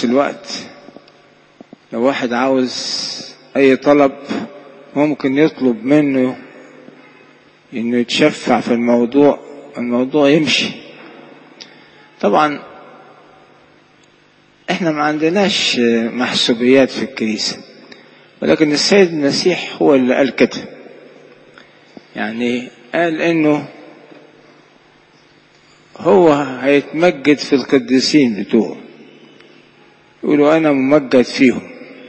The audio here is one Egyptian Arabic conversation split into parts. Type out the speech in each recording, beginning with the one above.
نفس الوقت لو واحد عاوز أي طلب ممكن يطلب منه إنه يتشفع في الموضوع الموضوع يمشي طبعا احنا ما عندناش محسوبيات في الكنيسة ولكن السيد المسيح هو اللي قال كده يعني قال انه هو هيتمجد في القديسين بتوعه يقولوا انا ممجد فيهم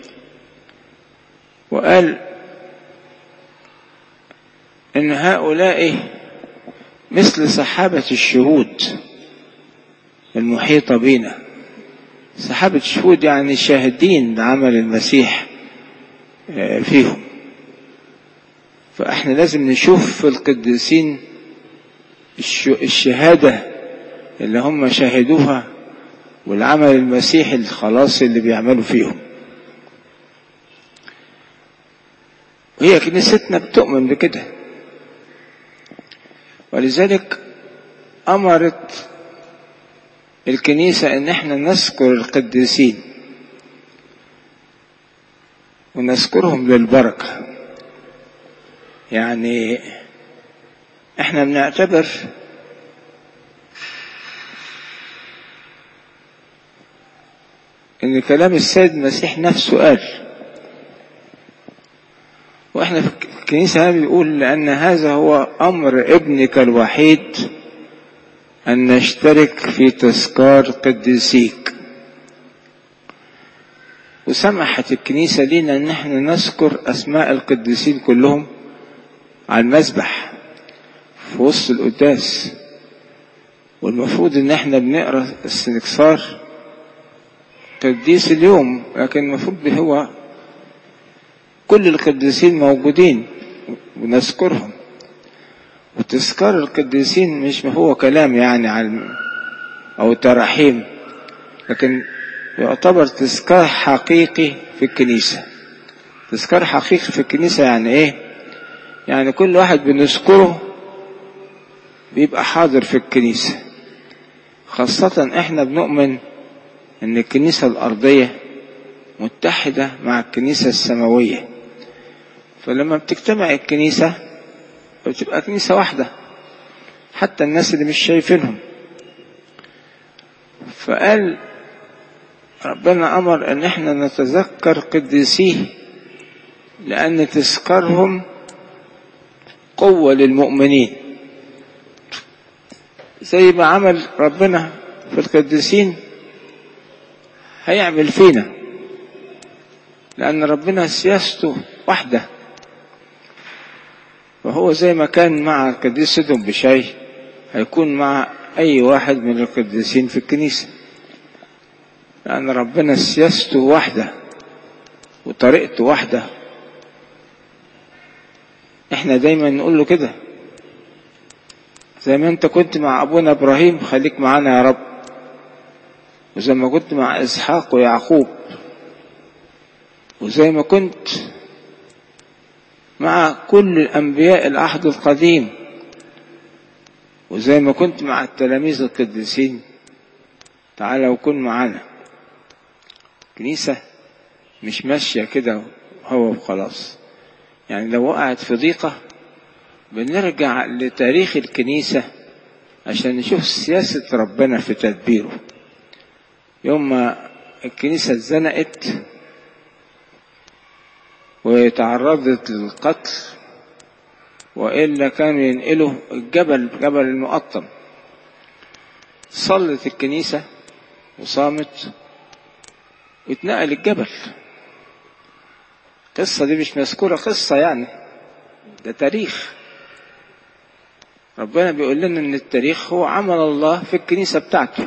وقال ان هؤلاء مثل سحابة الشهود المحيطة بنا سحابة شهود يعني شاهدين لعمل المسيح فيهم فاحنا لازم نشوف في القديسين الشهادة اللي هم شاهدوها والعمل المسيحي الخلاصي اللي بيعملوا فيهم وهي كنيستنا بتؤمن بكده ولذلك أمرت الكنيسة إن احنا نذكر القديسين ونذكرهم للبركة يعني احنا بنعتبر ان كلام السيد المسيح نفسه قال واحنا في الكنيسة بيقول لأن هذا هو أمر ابنك الوحيد أن نشترك في تذكار قديسيك وسمحت الكنيسة لنا أن احنا نذكر أسماء القديسين كلهم على المذبح في وسط القداس والمفروض ان احنا بنقرا السنكسار قديس اليوم لكن المفروض هو كل القديسين موجودين ونذكرهم وتذكار القديسين مش هو كلام يعني عن او تراحيم لكن يعتبر تذكار حقيقي في الكنيسة تذكار حقيقي في الكنيسة يعني ايه يعني كل واحد بنذكره بيبقى حاضر في الكنيسة خاصة احنا بنؤمن ان الكنيسة الارضية متحدة مع الكنيسة السماوية فلما بتجتمع الكنيسة بتبقى كنيسة واحدة حتى الناس اللي مش شايفينهم فقال ربنا أمر أن احنا نتذكر قديسيه لأن تذكرهم قوة للمؤمنين زي ما عمل ربنا في القديسين هيعمل فينا لأن ربنا سياسته واحدة وهو زي ما كان مع القديس سدوم بشاي هيكون مع أي واحد من القديسين في الكنيسة لأن ربنا سياسته واحدة وطريقته واحدة احنا دايما نقول له كده زي ما انت كنت مع ابونا ابراهيم خليك معانا يا رب وزي ما كنت مع اسحاق ويعقوب وزي ما كنت مع كل الانبياء العهد القديم وزي ما كنت مع التلاميذ القديسين تعالى وكن معانا كنيسة مش ماشية كده هو وخلاص يعني لو وقعت في ضيقة بنرجع لتاريخ الكنيسة عشان نشوف سياسة ربنا في تدبيره يوم ما الكنيسة اتزنقت وتعرضت للقتل وإلا كانوا ينقلوا الجبل جبل المقطم صلت الكنيسة وصامت واتنقل الجبل القصة دي مش مذكورة قصة يعني ده تاريخ ربنا بيقول لنا ان التاريخ هو عمل الله في الكنيسة بتاعته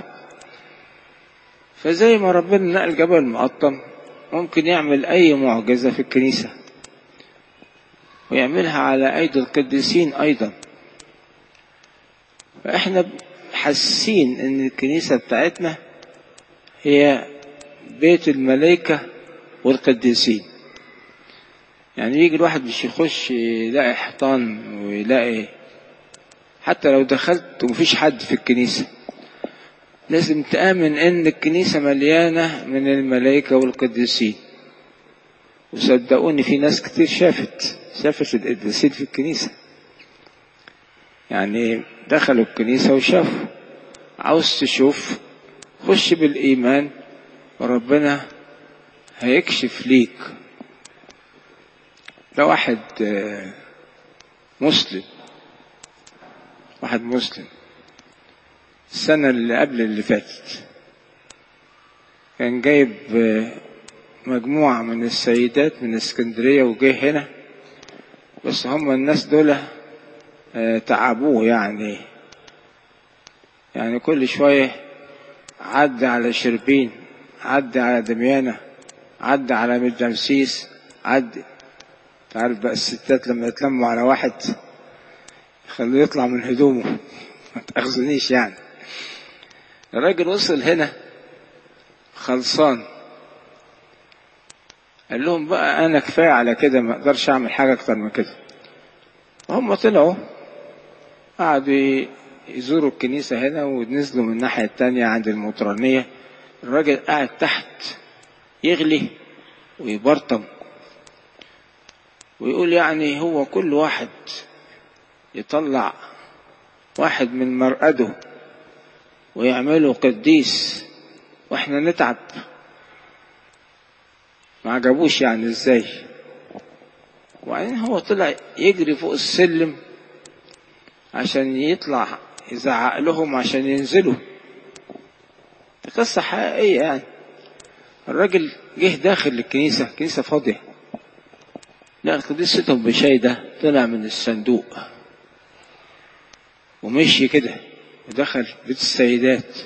فزي ما ربنا نقل جبل المقطم ممكن يعمل اي معجزة في الكنيسة ويعملها على ايدي القديسين ايضا فاحنا حاسين ان الكنيسة بتاعتنا هي بيت الملائكة والقديسين يعني يجي الواحد مش يخش يلاقي حيطان ويلاقي حتى لو دخلت ومفيش حد في الكنيسة لازم تآمن إن الكنيسة مليانة من الملائكة والقديسين وصدقوني في ناس كتير شافت شافت القديسين في الكنيسة يعني دخلوا الكنيسة وشافوا عاوز تشوف خش بالإيمان وربنا هيكشف ليك ده واحد مسلم واحد مسلم السنة اللي قبل اللي فاتت كان جايب مجموعة من السيدات من اسكندرية وجه هنا بس هم الناس دول تعبوه يعني يعني كل شوية عدى على شربين عدى على دميانة عدى على مجمسيس عدى تعرف بقى الستات لما يتلموا على واحد خلوه يطلع من هدومه ما تأخذنيش يعني الراجل وصل هنا خلصان قال لهم بقى انا كفايه على كده ما اقدرش اعمل حاجه اكتر من كده هم طلعوا قعدوا يزوروا الكنيسه هنا ونزلوا من الناحيه التانية عند المطرانيه الراجل قاعد تحت يغلي ويبرطم ويقول يعني هو كل واحد يطلع واحد من مرقده ويعمله قديس واحنا نتعب ما عجبوش يعني ازاي وبعدين هو طلع يجري فوق السلم عشان يطلع يزعق لهم عشان ينزلوا دي قصة حقيقية يعني الراجل جه داخل الكنيسة الكنيسة فاضية لا القديس ستهم بشاي ده طلع من الصندوق ومشي كده ودخل بيت السيدات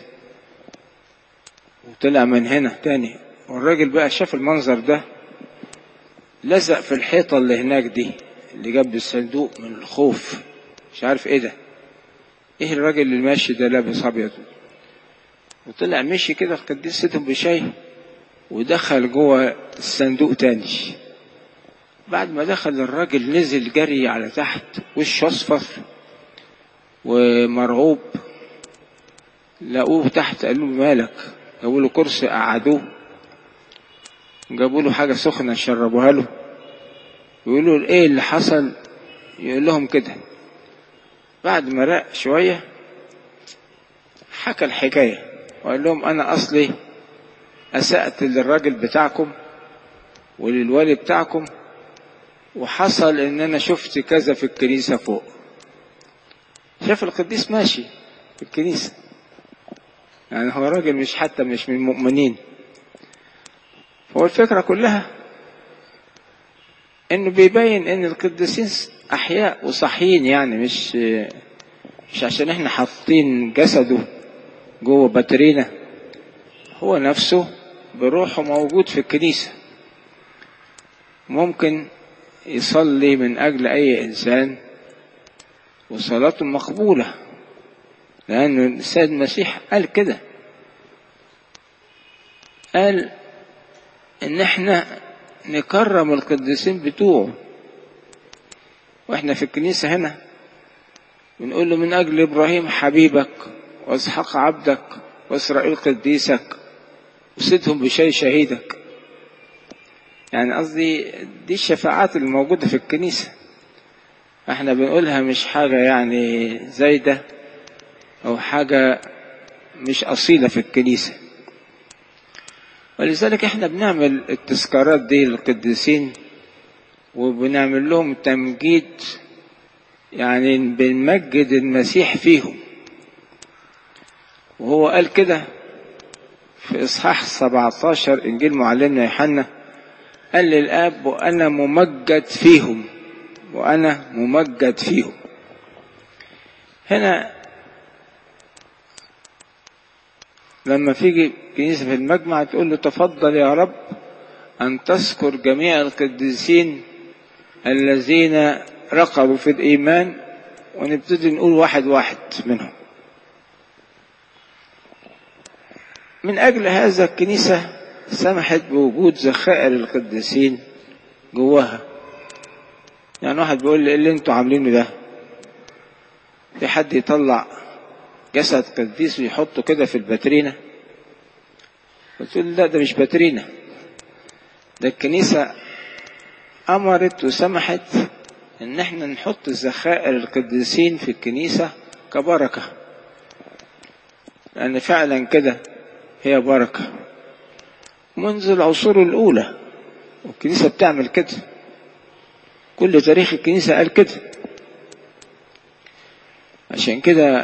وطلع من هنا تاني والراجل بقى شاف المنظر ده لزق في الحيطة اللي هناك دي اللي جنب الصندوق من الخوف مش عارف ايه ده ايه الراجل اللي ماشي ده لابس ابيض وطلع مشي كده القديس ستهم بشاي ودخل جوه الصندوق تاني بعد ما دخل الراجل نزل جري على تحت وشه اصفر ومرعوب لقوه تحت قالوا له مالك جابوا له كرسي قعدوه جابوا له حاجة سخنة شربوها له يقولوا له ايه اللي حصل يقول لهم كده بعد ما راق شوية حكى الحكاية وقال لهم أنا أصلي أسأت للراجل بتاعكم وللوالي بتاعكم وحصل إن أنا شفت كذا في الكنيسة فوق شاف القديس ماشي في الكنيسة يعني هو راجل مش حتى مش من المؤمنين هو الفكرة كلها انه بيبين ان القديسين احياء وصحيين يعني مش مش عشان احنا حاطين جسده جوه باترينا هو نفسه بروحه موجود في الكنيسة ممكن يصلي من أجل أي إنسان وصلاته مقبولة لأن السيد المسيح قال كده قال إن إحنا نكرم القديسين بتوعه وإحنا في الكنيسة هنا بنقول له من أجل إبراهيم حبيبك وإسحاق عبدك وإسرائيل قديسك وسيدهم بشيء شهيدك يعني قصدي دي الشفاعات اللي موجودة في الكنيسة احنا بنقولها مش حاجة يعني زايدة أو حاجة مش أصيلة في الكنيسة ولذلك احنا بنعمل التذكارات دي للقديسين وبنعمل لهم تمجيد يعني بنمجد المسيح فيهم وهو قال كده في إصحاح 17 إنجيل معلمنا يوحنا قال للآب وأنا ممجد فيهم وأنا ممجد فيهم هنا لما تيجي كنيسة في المجمع تقول له تفضل يا رب أن تذكر جميع القديسين الذين رقبوا في الإيمان ونبتدي نقول واحد واحد منهم من أجل هذا الكنيسة سمحت بوجود ذخائر القديسين جواها يعني واحد بيقول لي ايه اللي انتوا عاملينه ده في حد يطلع جسد قديس ويحطه كده في الباترينا قلت له لا ده مش باترينا ده الكنيسة أمرت وسمحت إن احنا نحط ذخائر القديسين في الكنيسة كبركة لأن فعلا كده هي بركة منذ العصور الأولى والكنيسة بتعمل كده كل تاريخ الكنيسة قال كده عشان كده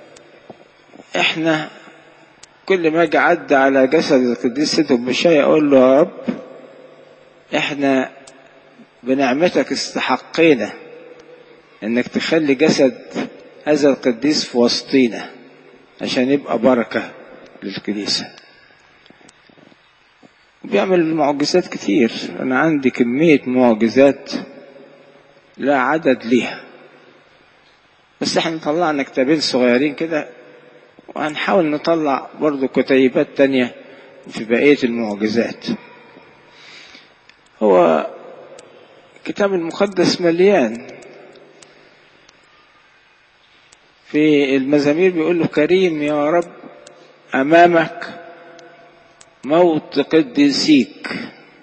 احنا كل ما اجي اعدي على جسد القديس سيد بشاي اقول له يا رب احنا بنعمتك استحقينا انك تخلي جسد هذا القديس في وسطينا عشان يبقى بركة للكنيسة بيعمل معجزات كتير انا عندي كمية معجزات لا عدد ليها بس احنا طلعنا كتابين صغيرين كده وهنحاول نطلع برضو كتيبات تانية في بقية المعجزات هو الكتاب المقدس مليان في المزامير بيقول له كريم يا رب أمامك موت قديسيك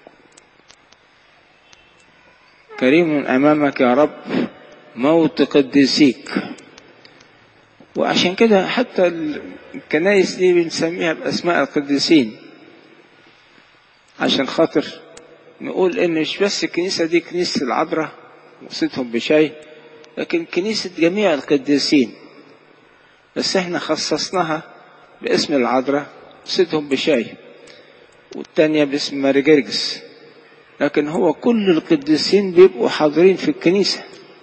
كريم أمامك يا رب موت قديسيك وعشان كده حتى الكنائس دي بنسميها بأسماء القديسين عشان خاطر نقول إن مش بس الكنيسة دي كنيسة العذراء وصيتهم بشاي لكن كنيسة جميع القديسين بس احنا خصصناها باسم العذراء وصيتهم بشاي والتانية باسم ماري جرجس لكن هو كل القديسين بيبقوا حاضرين في الكنيسة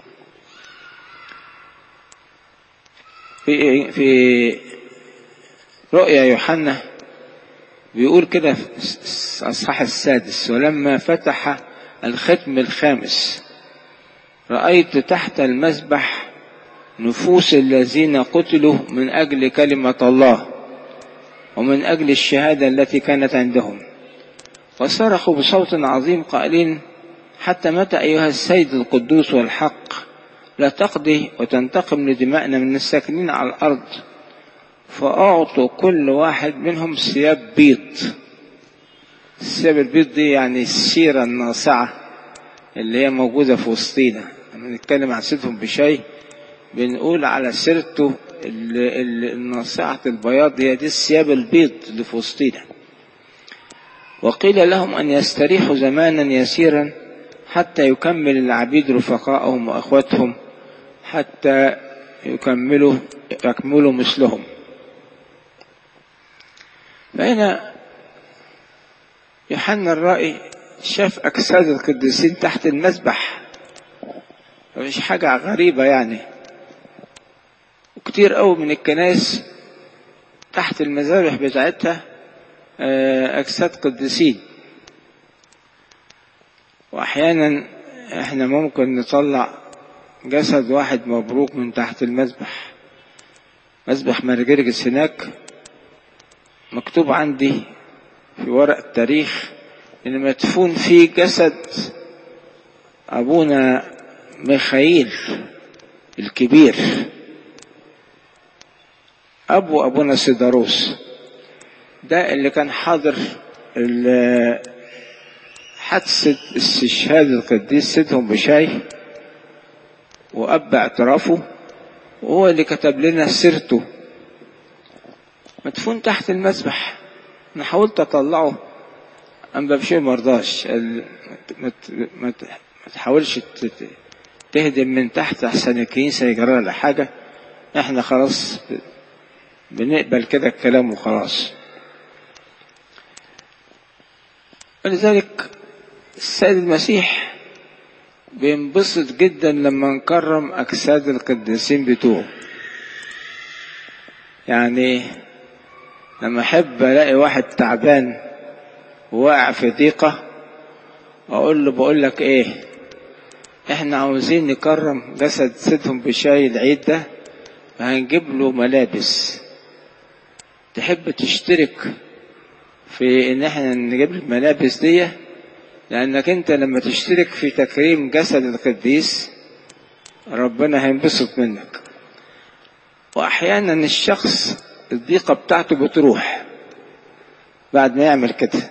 في في رؤيا يوحنا بيقول كده في الأصحاح السادس ولما فتح الختم الخامس رأيت تحت المسبح نفوس الذين قتلوا من أجل كلمة الله ومن أجل الشهادة التي كانت عندهم وصرخوا بصوت عظيم قائلين حتى متى أيها السيد القدوس والحق لا تقضي وتنتقم لدمائنا من الساكنين على الأرض فأعطوا كل واحد منهم ثياب بيض الثياب البيض دي يعني السيرة الناصعة اللي هي موجودة في وسطينا لما نتكلم عن سيرتهم بشيء بنقول على سيرته الناصعة البياض هي دي الثياب البيض اللي في وسطينا وقيل لهم أن يستريحوا زمانا يسيرا حتى يكمل العبيد رفقائهم وأخواتهم حتى يكملوا يكملوا مثلهم فهنا يوحنا الرائي شاف أجساد القديسين تحت المذبح مش حاجة غريبة يعني وكتير قوي من الكنائس تحت المذابح بتاعتها أجساد قديسين وأحيانا إحنا ممكن نطلع جسد واحد مبروك من تحت المذبح مذبح مرجرجس هناك مكتوب عندي في ورق التاريخ إن مدفون فيه جسد أبونا ميخائيل الكبير أبو أبونا سيداروس ده اللي كان حاضر حادثة استشهاد القديس سيدهم بشاي وأب اعترافه وهو اللي كتب لنا سيرته مدفون تحت المسبح أنا حاولت أطلعه أما بشير مرضاش ما تحاولش تهدم من تحت أحسن الكنيسة يجرى لها حاجة إحنا خلاص بنقبل كده الكلام وخلاص ولذلك السيد المسيح بينبسط جدا لما نكرم أجساد القديسين بتوعه يعني لما أحب ألاقي واحد تعبان وواقع في ضيقة أقول له بقول لك إيه إحنا عاوزين نكرم جسد سيدهم بشاي العيد ده فهنجيب له ملابس تحب تشترك في إن إحنا نجيب الملابس دي لأنك أنت لما تشترك في تكريم جسد القديس ربنا هينبسط منك وأحيانا الشخص الضيقة بتاعته بتروح بعد ما يعمل كده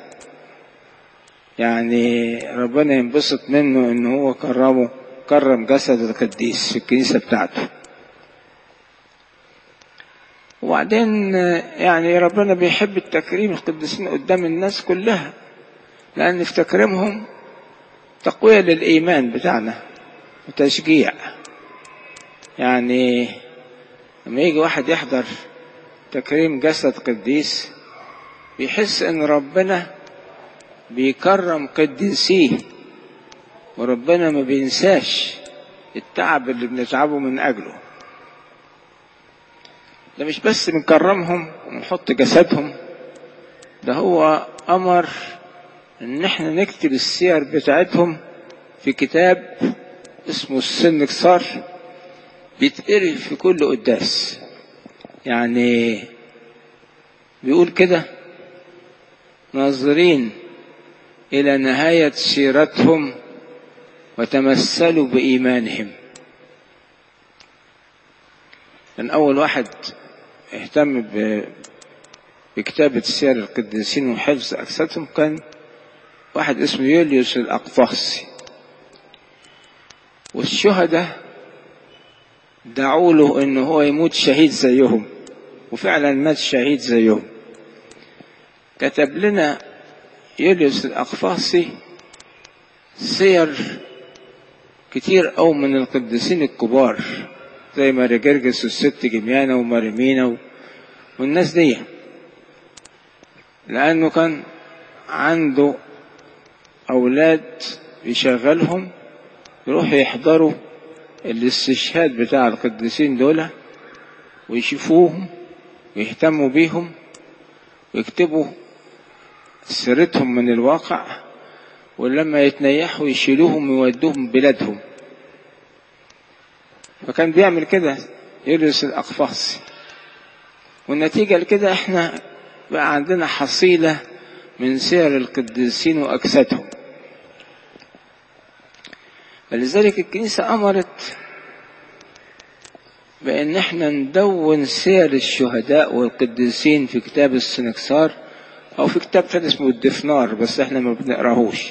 يعني ربنا ينبسط منه ان هو كرمه كرم جسد القديس في الكنيسة بتاعته وبعدين يعني ربنا بيحب التكريم القديسين قدام الناس كلها لأن في تكريمهم تقوية للإيمان بتاعنا وتشجيع يعني لما يجي واحد يحضر تكريم جسد قديس بيحس ان ربنا بيكرم قديسيه وربنا ما بينساش التعب اللي بنتعبه من اجله ده مش بس بنكرمهم ونحط جسدهم ده هو امر ان احنا نكتب السير بتاعتهم في كتاب اسمه السنكسار بيتقري في كل قداس يعني بيقول كده ناظرين إلى نهاية سيرتهم وتمثلوا بإيمانهم كان أول واحد اهتم بكتابة سير القديسين وحفظ أجسادهم كان واحد اسمه يوليوس الأقفاصي والشهداء دعوا له ان هو يموت شهيد زيهم وفعلا مات شهيد زيهم كتب لنا يوليوس الأقفاصي سير كتير أو من القديسين الكبار زي ماري جرجس والست جميانة وماريمينا والناس دي لأنه كان عنده أولاد يشغلهم يروحوا يحضروا الاستشهاد بتاع القديسين دول ويشوفوهم ويهتموا بيهم ويكتبوا سيرتهم من الواقع ولما يتنيحوا يشيلوهم ويودوهم بلادهم فكان بيعمل كده يدرس الأقفاص والنتيجة لكده احنا بقى عندنا حصيلة من سير القديسين وأجسادهم فلذلك الكنيسة أمرت بأن احنا ندون سير الشهداء والقديسين في كتاب السنكسار أو في كتاب تاني اسمه الدفنار بس احنا ما بنقراهوش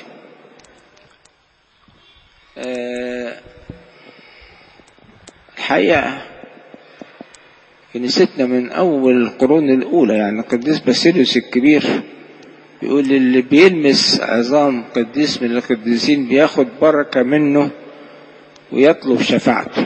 أه الحقيقة كنيستنا من أول القرون الأولى يعني القديس باسيليوس الكبير بيقول اللي بيلمس عظام قديس من القديسين بياخد بركة منه ويطلب شفاعته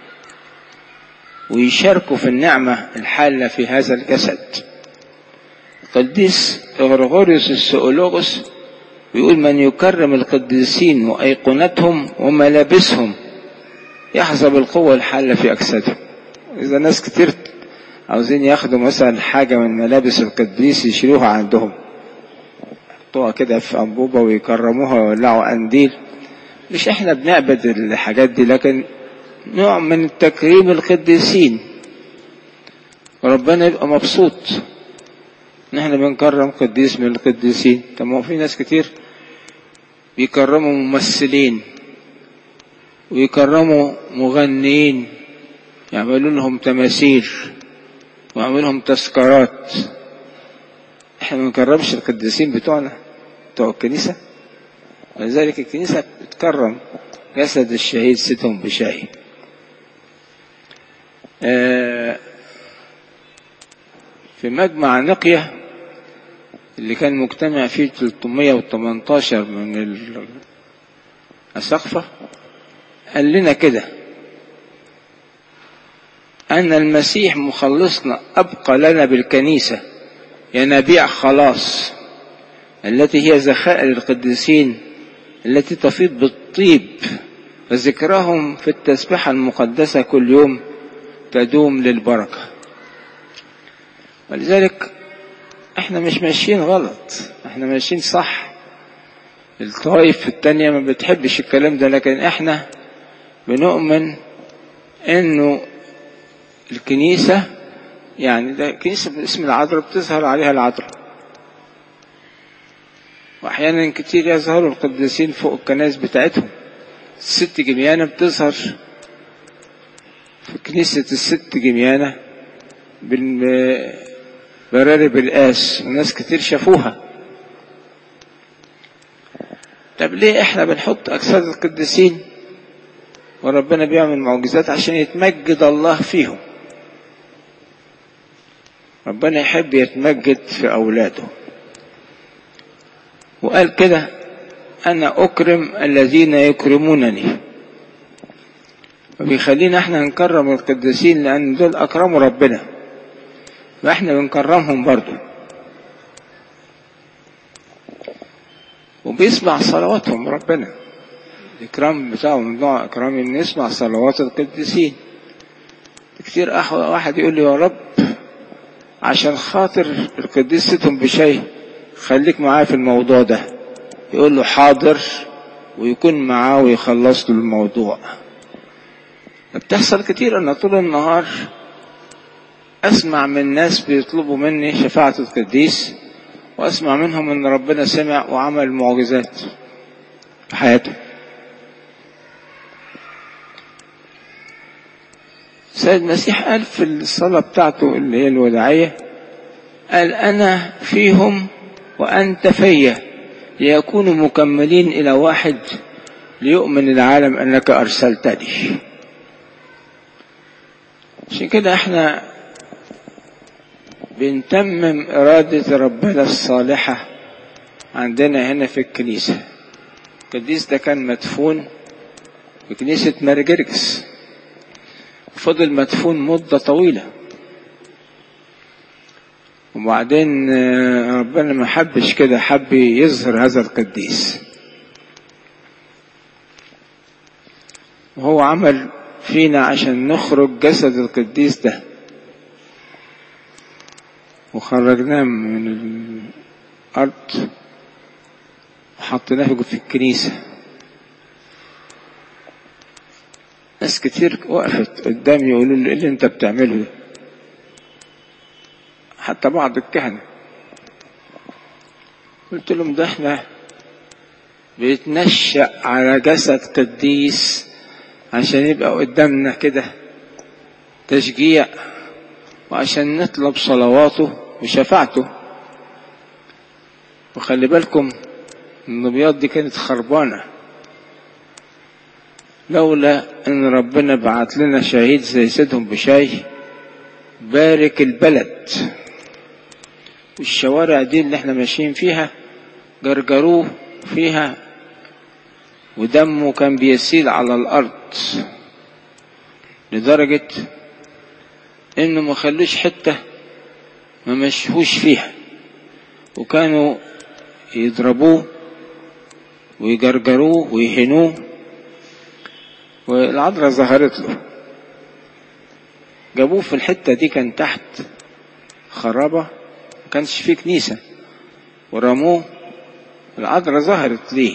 ويشاركوا في النعمة الحالة في هذا الجسد القديس غرغوريوس السؤولوغوس بيقول من يكرم القديسين وأيقونتهم وملابسهم يحظى بالقوة الحالة في أجسادهم إذا ناس كتير عاوزين ياخدوا مثلا حاجة من ملابس القديس يشيلوها عندهم يحطوها كده في أنبوبة ويكرموها ويولعوا قنديل مش احنا بنعبد الحاجات دي لكن نوع من تكريم القديسين وربنا يبقى مبسوط ان احنا بنكرم قديس من القديسين طب ما في ناس كتير بيكرموا ممثلين ويكرموا مغنيين يعملوا لهم تماثيل ويعملوا لهم تذكارات احنا ما بنكرمش القديسين بتوعنا بتوع الكنيسة ولذلك الكنيسة بتكرم جسد الشهيد ستهم بشاهي آه في مجمع نقية اللي كان مجتمع فيه 318 من الأسقفة قال لنا كده أن المسيح مخلصنا أبقى لنا بالكنيسة ينابيع خلاص التي هي ذخائر القديسين التي تفيض بالطيب وذكرهم في التسبحة المقدسة كل يوم تدوم للبركة ولذلك احنا مش ماشيين غلط احنا ماشيين صح الطائف التانية ما بتحبش الكلام ده لكن احنا بنؤمن انه الكنيسة يعني ده كنيسة باسم العذراء بتظهر عليها العذراء واحيانا كتير يظهروا القديسين فوق الكنائس بتاعتهم الست جميانة بتظهر في كنيسة الست جميانة براري بالقاس وناس كتير شافوها طب ليه احنا بنحط اجساد القديسين وربنا بيعمل معجزات عشان يتمجد الله فيهم ربنا يحب يتمجد في اولاده وقال كده انا اكرم الذين يكرمونني وبيخلينا احنا نكرم القديسين لان دول اكرموا ربنا واحنا بنكرمهم برضو وبيسمع صلواتهم ربنا الإكرام بتاعهم نوع إكرام إن يسمع صلوات القديسين كتير واحد يقول لي يا رب عشان خاطر القديس ستهم بشيء خليك معاه في الموضوع ده يقول له حاضر ويكون معاه ويخلص له الموضوع بتحصل كتير أنا طول النهار أسمع من ناس بيطلبوا مني شفاعة القديس وأسمع منهم إن ربنا سمع وعمل معجزات في حياتهم سيد المسيح قال في الصلاة بتاعته اللي هي الوداعية قال أنا فيهم وأنت فيا ليكونوا مكملين إلى واحد ليؤمن العالم أنك أرسلتني عشان كده احنا بنتمم إرادة ربنا الصالحة عندنا هنا في الكنيسة القديس ده كان مدفون في كنيسة مارجركس فضل مدفون مدة طويلة وبعدين ربنا ما حبش كده حب يظهر هذا القديس وهو عمل فينا عشان نخرج جسد القديس ده وخرجناه من الأرض وحطيناه في الكنيسة ناس كتير وقفت قدامي يقولوا لي ايه اللي انت بتعمله ده حتى بعض الكهنة قلت لهم ده احنا بيتنشأ على جسد قديس عشان يبقى قدامنا كده تشجيع وعشان نطلب صلواته وشفاعته وخلي بالكم النبيات دي كانت خربانة لولا ان ربنا بعت لنا شهيد زي سيدهم بشاي بارك البلد والشوارع دي اللي احنا ماشيين فيها جرجروه فيها ودمه كان بيسيل على الارض لدرجة انه ما خلوش حتة ما مشهوش فيها وكانوا يضربوه ويجرجروه ويهنوه والعذراء ظهرت له جابوه في الحتة دي كان تحت خرابة ما كانش فيه كنيسة ورموه العذراء ظهرت ليه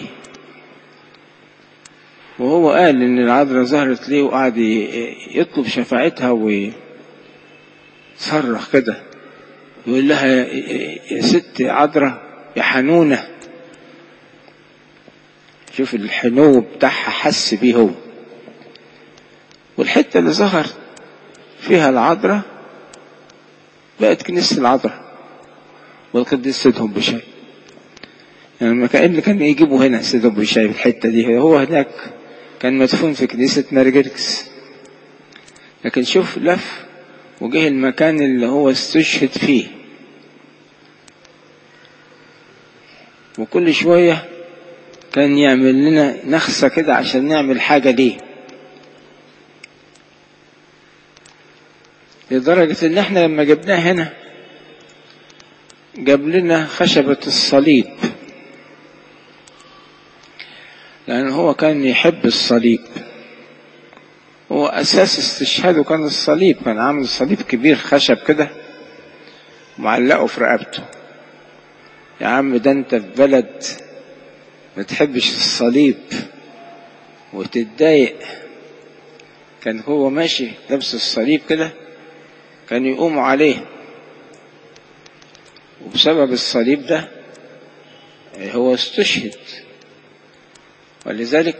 وهو قال ان العذراء ظهرت ليه وقعد يطلب شفاعتها ويصرخ كده يقول لها يا ست عذراء يا حنونة شوف الحنو بتاعها حس بيه هو والحتة اللي ظهر فيها العذراء بقت كنيسة العذراء والقديس سيدهم بشاي يعني لما كان اللي كان يجيبوا هنا سيدهم بشاي في الحتة دي هو هناك كان مدفون في كنيسة مارجركس لكن شوف لف وجه المكان اللي هو استشهد فيه وكل شوية كان يعمل لنا نخسة كده عشان نعمل حاجة ليه لدرجة ان احنا لما جبناه هنا جاب لنا خشبة الصليب لأن هو كان يحب الصليب هو أساس استشهاده كان الصليب كان عامل صليب كبير خشب كده معلقه في رقبته يا عم ده انت في بلد ما تحبش الصليب وتتضايق كان هو ماشي لابس الصليب كده كان يقوموا عليه وبسبب الصليب ده هو استشهد ولذلك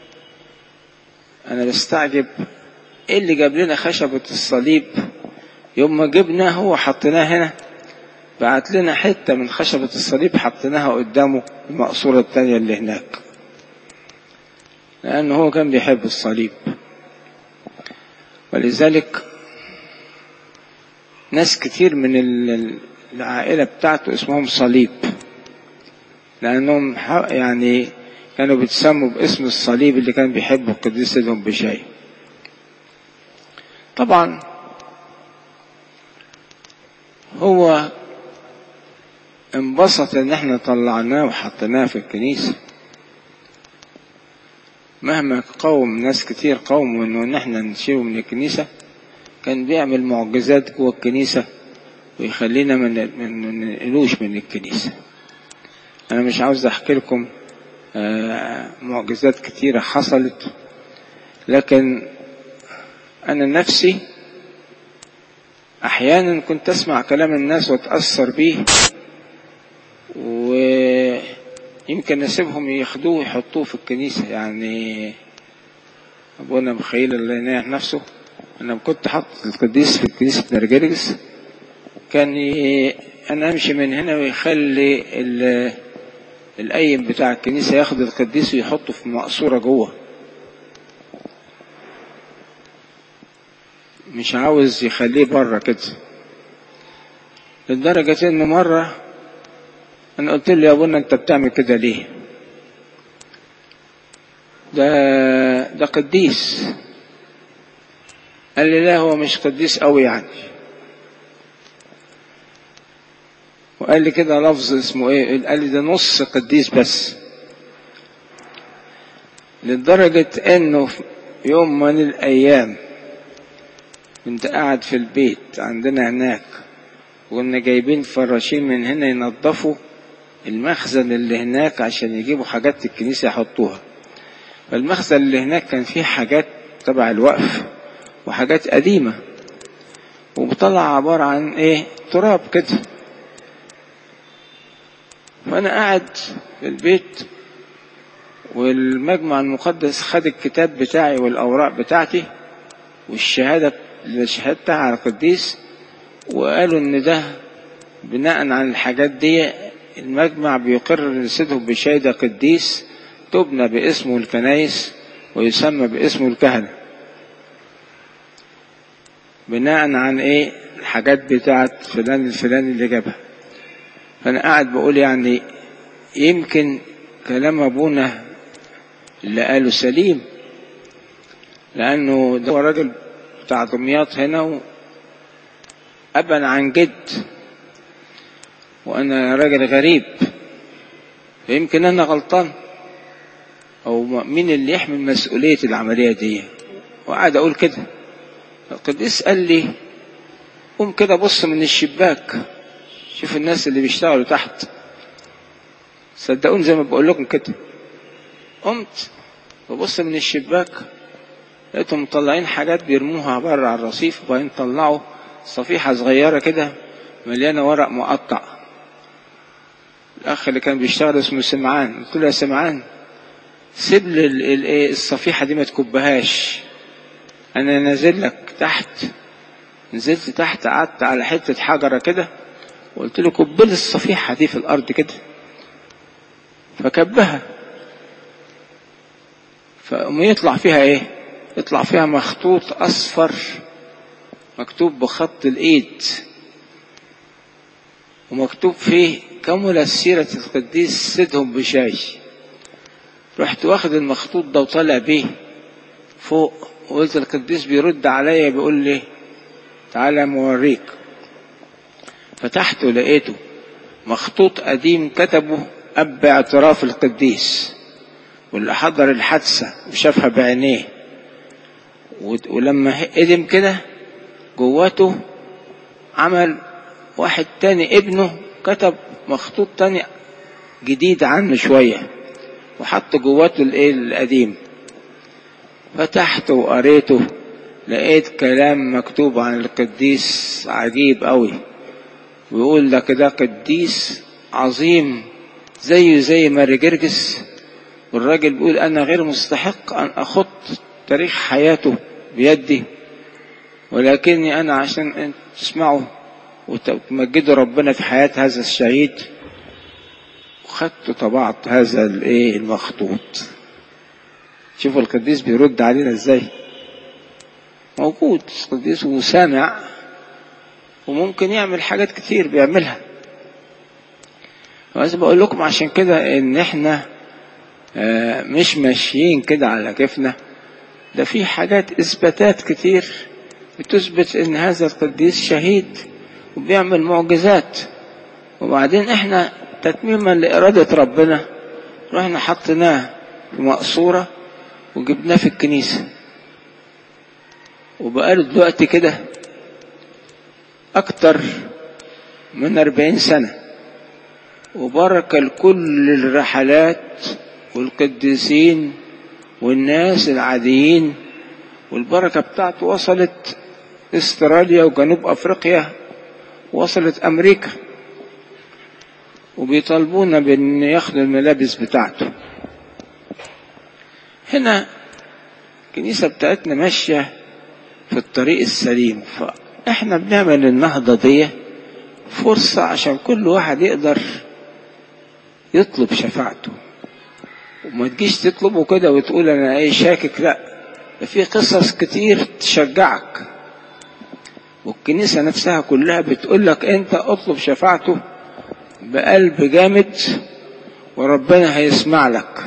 انا بستعجب ايه اللي جاب لنا خشبة الصليب يوم ما جبناه وحطيناه هنا بعت لنا حتة من خشبة الصليب حطيناها قدامه المقصورة التانية اللي هناك لأنه هو كان بيحب الصليب ولذلك ناس كتير من العائلة بتاعته اسمهم صليب لأنهم يعني كانوا بيتسموا باسم الصليب اللي كان بيحبه القديس سيدهم بشاي طبعا هو انبسط ان احنا طلعناه وحطيناه في الكنيسة مهما قوم ناس كتير قوموا انه ان احنا نشيله من الكنيسة كان بيعمل معجزات جوه الكنيسة ويخلينا ما ننقلوش من الكنيسة انا مش عاوز احكي لكم معجزات كتيرة حصلت لكن انا نفسي احيانا كنت اسمع كلام الناس واتأثر بيه ويمكن اسيبهم ياخدوه ويحطوه في الكنيسة يعني ابونا مخيل الله يناح نفسه انا كنت حاطط القديس في كنيسة نرجرجس كان انا امشي من هنا ويخلي القيم بتاع الكنيسة ياخد القديس ويحطه في مقصورة جوه مش عاوز يخليه بره كده لدرجة ان مرة انا قلت له يا ابونا انت بتعمل كده ليه ده ده قديس قال لي لا هو مش قديس قوي يعني وقال لي كده لفظ اسمه ايه قال لي ده نص قديس بس لدرجة انه يوم من الايام كنت قاعد في البيت عندنا هناك وكنا جايبين فراشين من هنا ينظفوا المخزن اللي هناك عشان يجيبوا حاجات الكنيسة يحطوها فالمخزن اللي هناك كان فيه حاجات تبع الوقف وحاجات قديمة وبطلع عبارة عن ايه تراب كده فأنا قاعد في البيت والمجمع المقدس خد الكتاب بتاعي والأوراق بتاعتي والشهادة اللي شهدتها على القديس وقالوا إن ده بناء على الحاجات دي المجمع بيقر إن سيده بشهادة قديس تبنى باسمه الكنايس ويسمى باسمه الكهنة بناء عن ايه الحاجات بتاعت فلان الفلاني اللي جابها فانا قاعد بقول يعني يمكن كلام ابونا اللي قاله سليم لانه ده راجل بتاع دمياط هنا ابا عن جد وانا راجل غريب فيمكن انا غلطان او مين اللي يحمل مسؤوليه العمليه دي وقعد اقول كده القديس قال لي قوم كده بص من الشباك شوف الناس اللي بيشتغلوا تحت صدقوني زي ما بقول لكم كده قمت ببص من الشباك لقيتهم مطلعين حاجات بيرموها بره على الرصيف وبعدين طلعوا صفيحة صغيرة كده مليانة ورق مقطع الأخ اللي كان بيشتغل اسمه سمعان قلت له يا سمعان سيب لي الصفيحة دي ما تكبهاش أنا نازل لك تحت نزلت تحت قعدت على حتة حجرة كده وقلت له كب لي الصفيحة دي في الأرض كده فكبها فقوم يطلع فيها ايه يطلع فيها مخطوط اصفر مكتوب بخط الايد ومكتوب فيه كمل سيرة القديس سيدهم بشاي رحت واخد المخطوط ده وطالع بيه فوق وقلت القديس بيرد عليا بيقول لي تعالى موريك فتحته لقيته مخطوط قديم كتبه أب اعتراف القديس واللي حضر الحادثة وشافها بعينيه ولما قدم كده جواته عمل واحد تاني ابنه كتب مخطوط تاني جديد عنه شوية وحط جواته الايه القديم فتحته وقريته لقيت كلام مكتوب عن القديس عجيب قوي ويقول لك ده قديس عظيم زيه زي ماري جرجس والراجل بيقول أنا غير مستحق أن أخط تاريخ حياته بيدي ولكني أنا عشان تسمعوا وتمجدوا ربنا في حياة هذا الشهيد وخدت طبعت هذا الايه المخطوط شوفوا القديس بيرد علينا ازاي موجود القديس وسامع وممكن يعمل حاجات كتير بيعملها بس بقول لكم عشان كده ان احنا مش ماشيين كده على كيفنا ده في حاجات اثباتات كتير بتثبت ان هذا القديس شهيد وبيعمل معجزات وبعدين احنا تتميما لإرادة ربنا رحنا حطيناه في مقصورة وجبناه في الكنيسة وبقاله دلوقتي كده أكتر من أربعين سنة وبركة لكل الرحلات والقديسين والناس العاديين والبركة بتاعته وصلت استراليا وجنوب أفريقيا وصلت أمريكا وبيطالبونا بأن ياخدوا الملابس بتاعته هنا الكنيسة بتاعتنا ماشية في الطريق السليم فإحنا بنعمل النهضة دي فرصة عشان كل واحد يقدر يطلب شفاعته وما تجيش تطلبه كده وتقول أنا إيه شاكك لأ في قصص كتير تشجعك والكنيسة نفسها كلها بتقول لك أنت اطلب شفاعته بقلب جامد وربنا هيسمع لك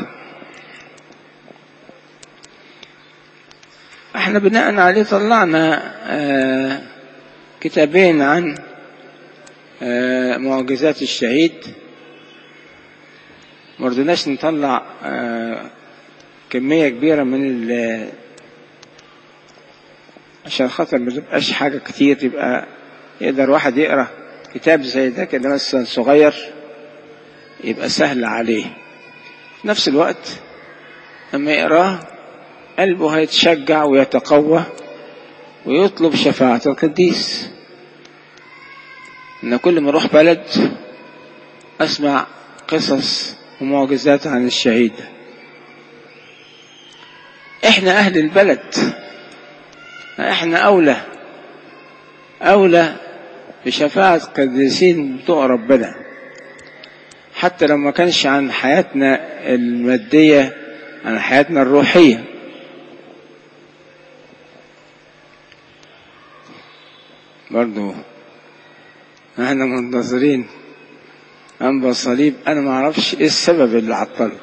احنا بناء عليه طلعنا آه كتابين عن آه معجزات الشهيد مرضناش نطلع آه كمية كبيرة من عشان خاطر ما تبقاش حاجة كتير يبقى يقدر واحد يقرأ كتاب زي ده كده مثلا صغير يبقى سهل عليه في نفس الوقت لما يقراه قلبه هيتشجع ويتقوى ويطلب شفاعة القديس إن كل ما أروح بلد أسمع قصص ومعجزات عن الشهيد إحنا أهل البلد إحنا أولى أولى بشفاعة قديسين بتوع ربنا حتى لو ما كانش عن حياتنا المادية عن حياتنا الروحية برضو احنا منتظرين انبا صليب انا ما اعرفش ايه السبب اللي عطله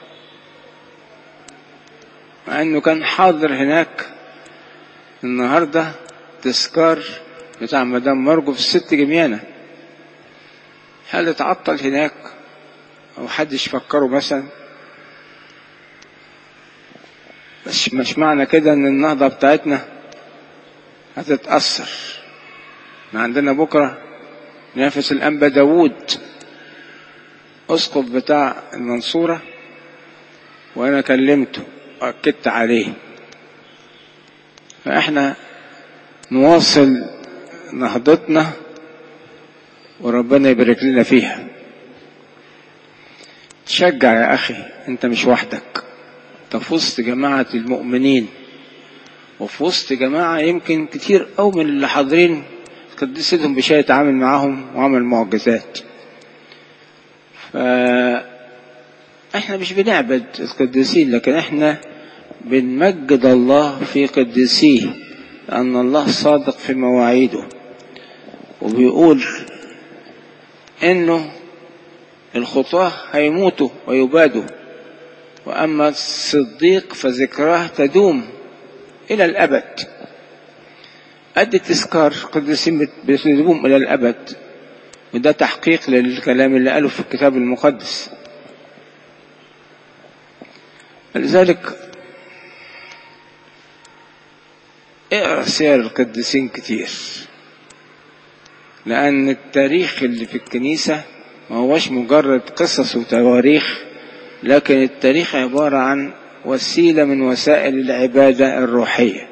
مع انه كان حاضر هناك النهارده تذكار بتاع مدام مرجو في الست جميانة هل اتعطل هناك او حدش فكره مثلا بس مش معنى كده ان النهضة بتاعتنا هتتأثر ما عندنا بكرة نافس الأنبا داوود أسقف بتاع المنصورة وأنا كلمته وأكدت عليه فإحنا نواصل نهضتنا وربنا يبارك لنا فيها تشجع يا أخي أنت مش وحدك أنت في وسط جماعة المؤمنين وفي وسط جماعة يمكن كتير أو من اللي حاضرين قديستهم بشيء يتعامل معاهم وعمل معجزات ف احنا مش بنعبد القديسين لكن احنا بنمجد الله في قديسيه لأن الله صادق في مواعيده وبيقول إنه الخطاة هيموتوا ويبادوا وأما الصديق فذكراه تدوم إلى الأبد أدي تذكار قديسين بيدوم إلى الأبد وده تحقيق للكلام اللي قاله في الكتاب المقدس لذلك اقرا سير القديسين كتير لأن التاريخ اللي في الكنيسة ما هوش مجرد قصص وتواريخ لكن التاريخ عبارة عن وسيلة من وسائل العبادة الروحية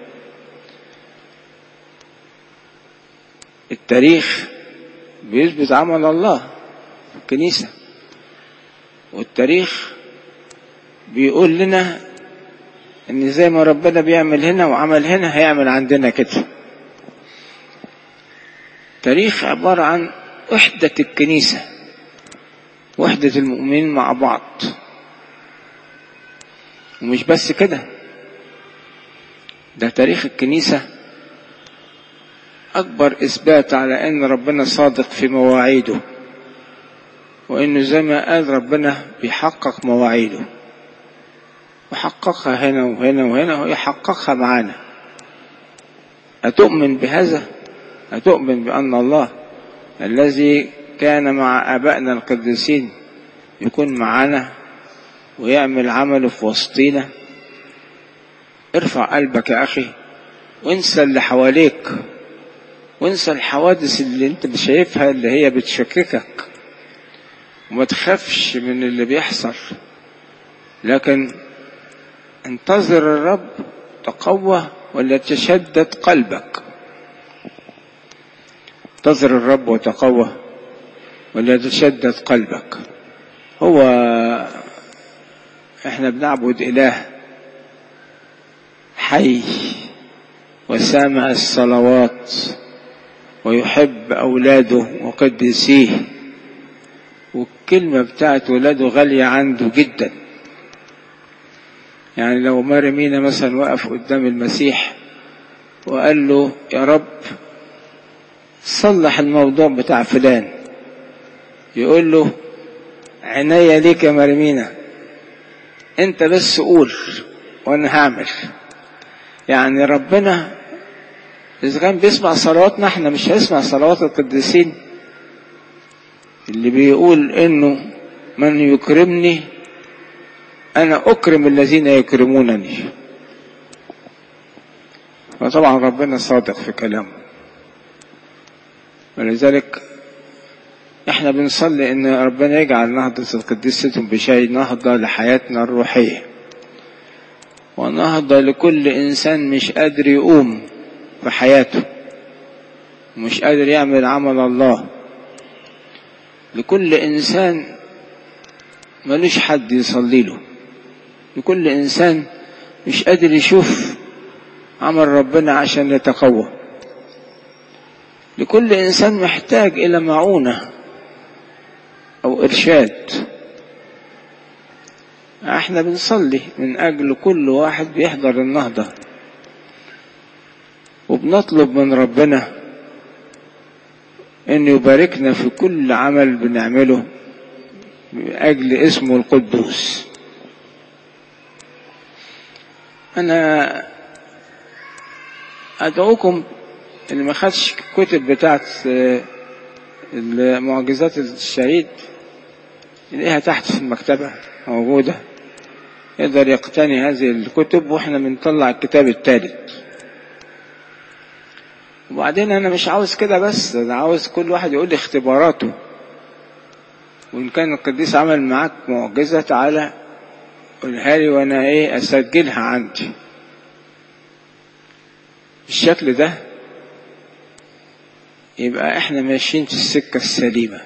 التاريخ بيثبت عمل الله في الكنيسة والتاريخ بيقول لنا ان زي ما ربنا بيعمل هنا وعمل هنا هيعمل عندنا كده تاريخ عبارة عن وحدة الكنيسة وحدة المؤمنين مع بعض ومش بس كده ده تاريخ الكنيسة أكبر إثبات على أن ربنا صادق في مواعيده وإنه زي ما قال ربنا بيحقق مواعيده وحققها هنا وهنا وهنا ويحققها معانا أتؤمن بهذا أتؤمن بأن الله الذي كان مع آبائنا القديسين يكون معانا ويعمل عمله في وسطينا ارفع قلبك يا أخي وانسى اللي حواليك وانسى الحوادث اللي انت شايفها اللي هي بتشككك وما تخافش من اللي بيحصل لكن انتظر الرب تقوى ولا تشدد قلبك انتظر الرب وتقوى ولا تشدد قلبك هو احنا بنعبد اله حي وسامع الصلوات ويحب اولاده وقدسيه والكلمة بتاعت ولاده غالية عنده جدا يعني لو مرمينا مثلا وقف قدام المسيح وقال له يا رب صلح الموضوع بتاع فلان يقول له عناية ليك يا مرمينا انت بس قول وانا هعمل يعني ربنا اذا كان بيسمع صلواتنا احنا مش هيسمع صلوات القديسين اللي بيقول انه من يكرمني انا اكرم الذين يكرمونني وطبعا ربنا صادق في كلامه ولذلك احنا بنصلي ان ربنا يجعل نهضة القديسة بشيء نهضة لحياتنا الروحية ونهضة لكل انسان مش قادر يقوم في حياته ومش قادر يعمل عمل الله لكل انسان ملوش حد يصلي له لكل انسان مش قادر يشوف عمل ربنا عشان يتقوى لكل انسان محتاج الى معونه او ارشاد احنا بنصلي من اجل كل واحد بيحضر النهضه وبنطلب من ربنا ان يباركنا في كل عمل بنعمله من اجل اسمه القدوس انا ادعوكم اللي ما خدش الكتب بتاعت معجزات الشهيد يلاقيها تحت في المكتبة موجودة يقدر يقتني هذه الكتب واحنا بنطلع الكتاب الثالث وبعدين انا مش عاوز كده بس انا عاوز كل واحد يقول لي اختباراته وان كان القديس عمل معاك معجزة تعالى قولها لي وانا ايه اسجلها عندي بالشكل ده يبقى احنا ماشيين في السكة السليمة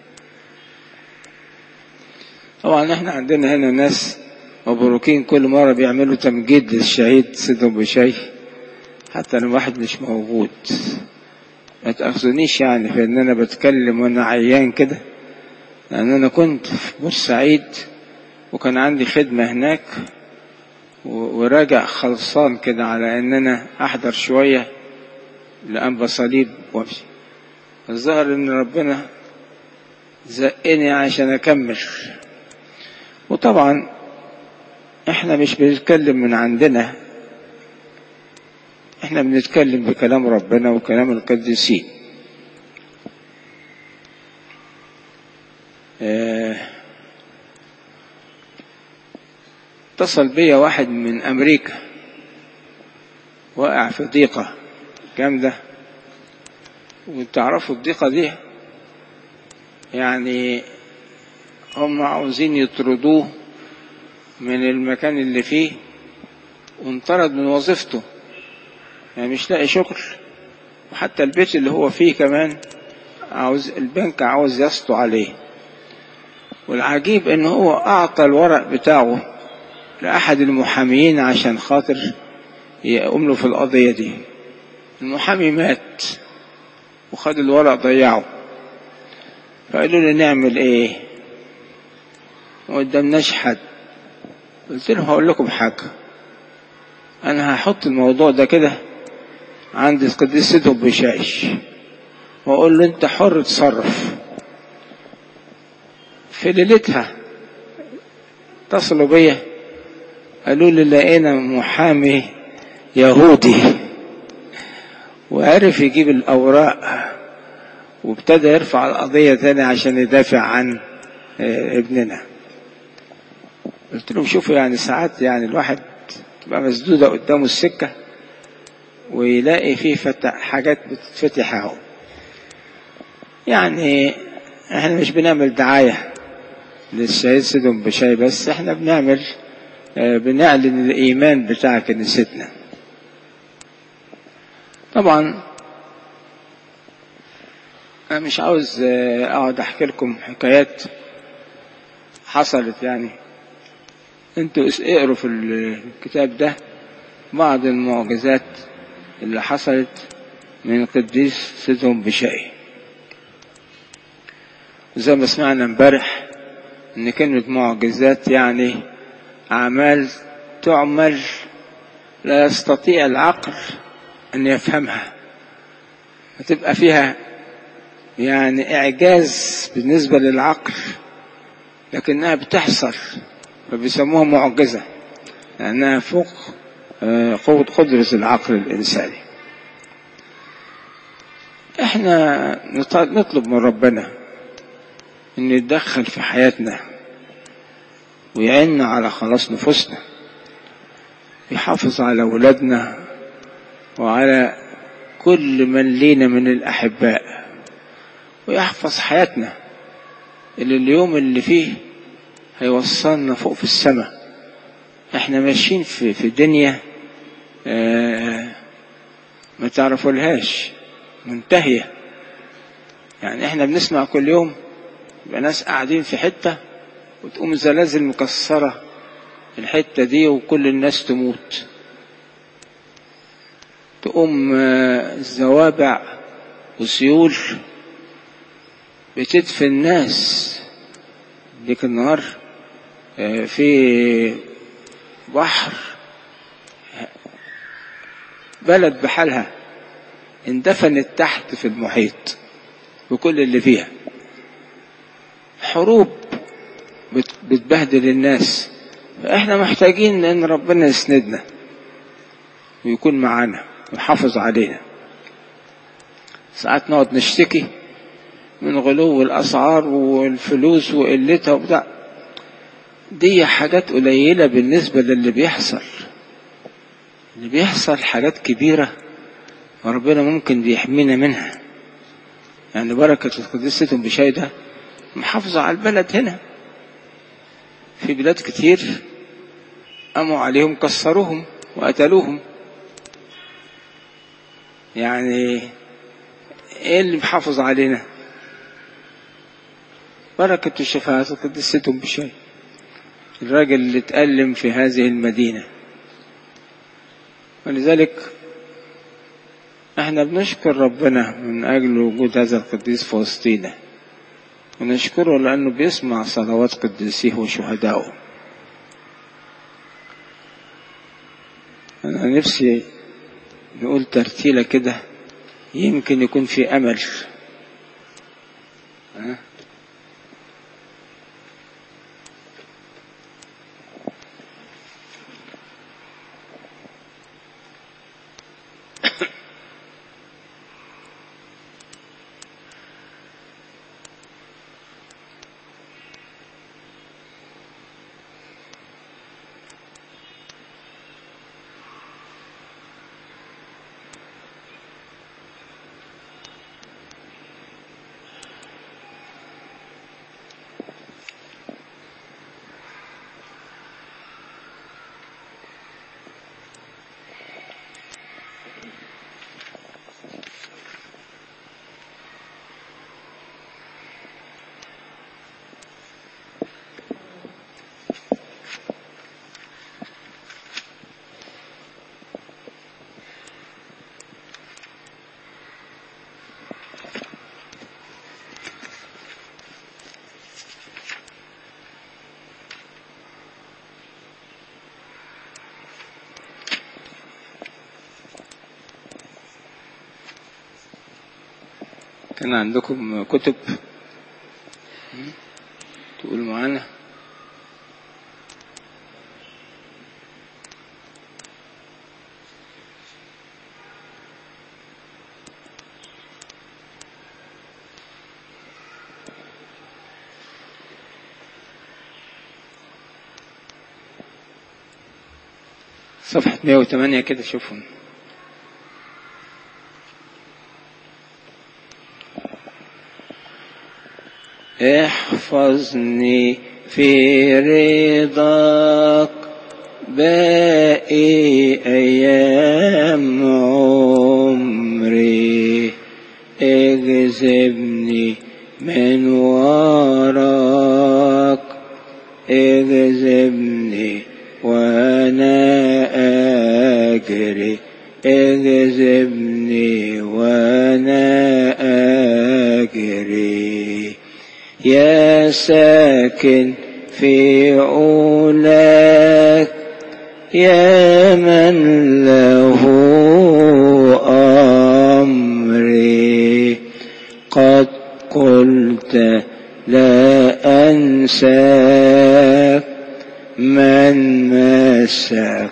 طبعا احنا عندنا هنا ناس مبروكين كل مرة بيعملوا تمجيد للشهيد سيدهم بشيء حتى لو واحد مش موجود ما تأخذنيش يعني في ان انا بتكلم وانا عيان كده لان انا كنت في بورسعيد وكان عندي خدمة هناك وراجع خلصان كده على ان انا احضر شوية لأنبا صليب وامشي الظاهر ان ربنا زقني عشان اكمل وطبعا احنا مش بنتكلم من عندنا احنا بنتكلم بكلام ربنا وكلام القديسين اه اتصل بيا واحد من امريكا وقع في ضيقه جامده وتعرفوا الضيقه دي يعني هم عاوزين يطردوه من المكان اللي فيه وانطرد من وظيفته يعني مش لاقي شغل وحتى البيت اللي هو فيه كمان عاوز البنك عاوز يسطو عليه والعجيب ان هو اعطى الورق بتاعه لاحد المحاميين عشان خاطر يقوم له في القضيه دي المحامي مات وخد الورق ضيعه فقالوا لي نعمل ايه ما قدامناش حد قلت لهم هقول لكم حاجة انا هحط الموضوع ده كده عند القديس سيدهم بشاش واقول له انت حر تصرف في ليلتها اتصلوا بيا قالوا لي لقينا محامي يهودي وعرف يجيب الأوراق وابتدى يرفع القضية تاني عشان يدافع عن ابننا قلت لهم شوفوا يعني ساعات يعني الواحد تبقى مسدودة قدامه السكة ويلاقي فيه فتح حاجات بتتفتح اهو يعني احنا مش بنعمل دعاية للشهيد سيدهم بشاي بس احنا بنعمل اه بنعلن الإيمان بتاع كنيستنا طبعا أنا مش عاوز أقعد أحكي لكم حكايات حصلت يعني انتوا اقروا في الكتاب ده بعض المعجزات اللي حصلت من قديس سيدهم بشاي زي ما سمعنا امبارح ان كلمة معجزات يعني اعمال تعمل لا يستطيع العقل ان يفهمها فتبقى فيها يعني اعجاز بالنسبة للعقل لكنها بتحصل فبيسموها معجزة لأنها فوق قوة قدرة العقل الإنساني احنا نطلب من ربنا ان يتدخل في حياتنا ويعيننا على خلاص نفوسنا يحافظ على أولادنا وعلى كل من لينا من الأحباء ويحفظ حياتنا اللي اليوم اللي فيه هيوصلنا فوق في السماء احنا ماشيين في في دنيا اه ما تعرفولهاش منتهية يعني احنا بنسمع كل يوم يبقى ناس قاعدين في حتة وتقوم زلازل مكسرة الحتة دي وكل الناس تموت تقوم اه الزوابع وسيول بتدفن الناس ديك النهار اه في بحر بلد بحالها اندفنت تحت في المحيط بكل اللي فيها حروب بتبهدل الناس فاحنا محتاجين ان ربنا يسندنا ويكون معانا ويحافظ علينا ساعات نقعد نشتكي من غلو الاسعار والفلوس وقلتها وبتاع دي حاجات قليلة بالنسبة للي بيحصل اللي بيحصل حاجات كبيرة وربنا ممكن بيحمينا منها يعني بركة قدستهم بشاي ده محافظة على البلد هنا في بلاد كتير قاموا عليهم كسروهم وقتلوهم يعني ايه اللي محافظ علينا بركة الشفاعة قدستهم بشاي الراجل اللي اتألم في هذه المدينة ولذلك احنا بنشكر ربنا من أجل وجود هذا القديس في وسطينا ونشكره لأنه بيسمع صلوات قديسيه وشهدائه أنا نفسي نقول ترتيلة كده يمكن يكون في أمل أه؟ كان عندكم كتب تقول معانا صفحة 108 كده شوفوا احفظني في رضاك باقي أيام عمري اجذبني من وراك اجذبني وانا اجري اجذبني وانا اجري يا ساكن في علاك يا من له أمري قد قلت لا أنساك من مسك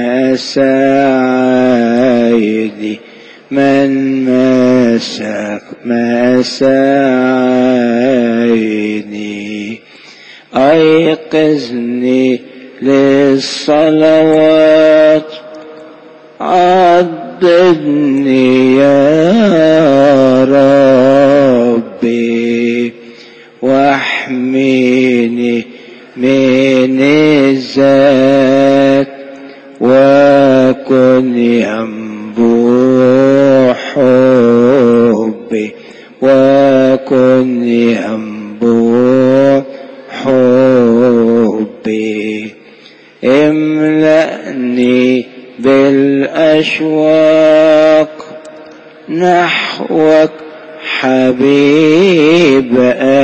مساعدي من مسك مساعدني أيقظني للصلوات عضدني يا ربي واحميني من الذات وكن ينبوع حبي وكن ينبوع حبي املأني بالأشواق نحوك حبيب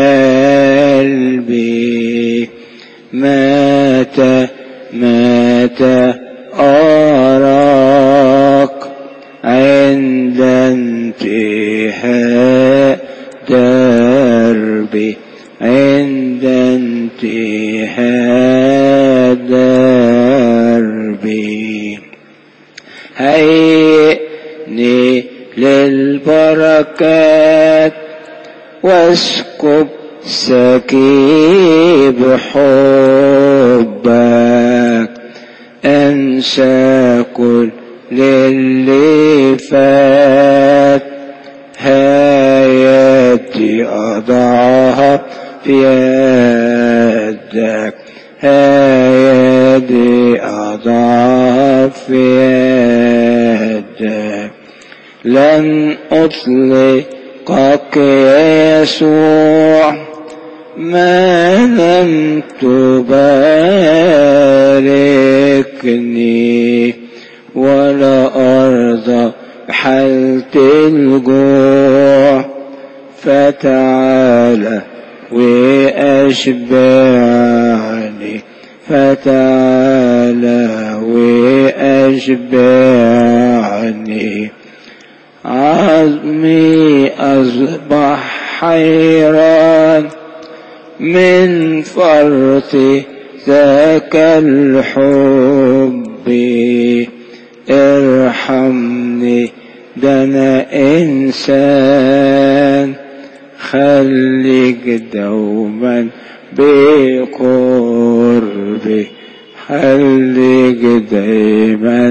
قلبي متى متى أراك عند انتهاء دربي عند انتهاء دربي هيئني للبركات واسكب سكيب حبك انسى كل اللي فات هايتي اضعها في يدك هايدي اضعها في يدك لن اطلقك يا يسوع ما لم تباركني ولا أرضى بحالة الجوع فتعالى وأشبعني فتعالى وأشبعني عظمي أصبح حيران من فرط ذاك الحب ارحمني ده انا انسان خليك دوما بقربي خليك دايما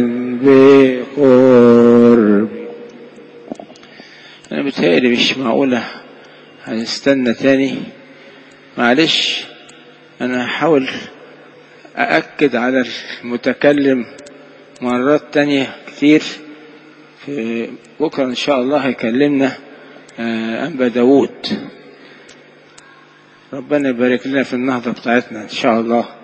بقربي انا بتهيألي مش معقولة هنستنى تاني معلش انا هحاول أأكد على المتكلم مرات تانية كتير في بكرة إن شاء الله هيكلمنا أنبا داوود ربنا يبارك لنا في النهضة بتاعتنا إن شاء الله